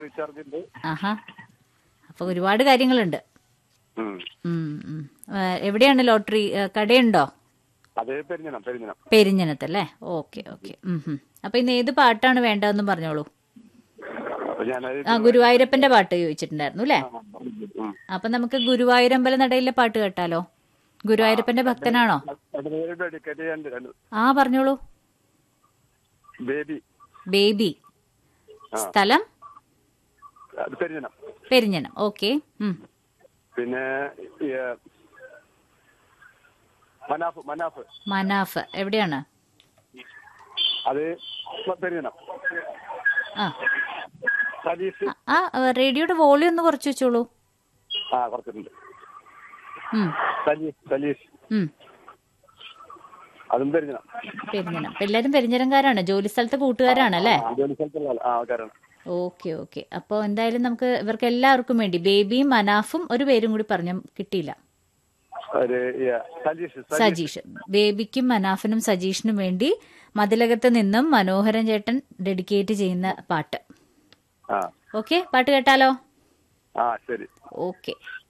Recharge ഉണ്ട് ആഹാ അപ്പൊ ഒരുപാട് കാര്യങ്ങളുണ്ട് ഉം. ഉം, ഉം. ഏ, എവിടെയാണ് ലോട്ടറി ഏ, കടയുണ്ടോ അത് പെരിഞ്ഞണം പെരിഞ്ഞണം പെരിഞ്ഞനത്തല്ലേ ഓക്കെ ഓക്കെ അപ്പൊ ഇന്ന് ഏത് പാട്ടാണ് വേണ്ടതെന്നും പറഞ്ഞോളൂ അപ്പൊ ഞാനത് ആ ഗുരുവായൂരപ്പന്റെ പാട്ട് ചോദിച്ചിട്ടുണ്ടായിരുന്നു അല്ലേ ഉം. അപ്പൊ നമുക്ക് ഗുരുവായൂരമ്പല നടയിലെ പാട്ട് കേട്ടാലോ ഗുരുവായൂരപ്പന്റെ ഭക്തനാണോ അത് പേര് ഡെഡിക്കേറ്റ് ചെയ്യാണ്ട് രണ്ട് ആ പറഞ്ഞോളൂ ബേബി ബേബി സ്ഥലം അത് പെരിഞ്ഞണം പെരിഞ്ഞനം ഓക്കെ പിന്നെ ഈ, മനാഫ് മനാഫ് മനാഫ് എവിടെയാണ് അത് പെരിഞ്ഞണം ആ സലീസ് ആ റേഡിയോയുടെ വോളിയം ഒന്ന് കുറച്ച് വെച്ചോളൂ ആ കുറച്ചിട്ടുണ്ട് ഉം, സലീസ് സലീസ് ഉം. അതും പെരിഞ്ഞണം പെരിഞ്ഞനം അപ്പൊ എല്ലാരും പെരിഞ്ഞനംകാരാണ് ജോലി സ്ഥലത്തെ കൂട്ടുകാരാണ് അല്ലേ ആ, ജോലി സ്ഥലത്തുള്ള ആള്. ആ ആൾക്കാരാണ് ഓക്കെ ഓക്കെ അപ്പോൾ എന്തായാലും നമുക്ക് ഇവർക്ക് എല്ലാവർക്കും വേണ്ടി ബേബിയും മനാഫും ഒരു പേരും കൂടി പറഞ്ഞു കിട്ടിയില്ല ഒരു ഈ, സലീസ് സലീസ് സജീഷ് ബേബിക്കും മനാഫിനും സജീഷിനും വേണ്ടി മതിലകത്ത് നിന്നും മനോഹരൻ ചേട്ടൻ ഡെഡിക്കേറ്റ് ചെയ്യുന്ന പാട്ട് ആ ഓക്കെ പാട്ട് കേട്ടാലോ ആ ശരി ഓക്കെ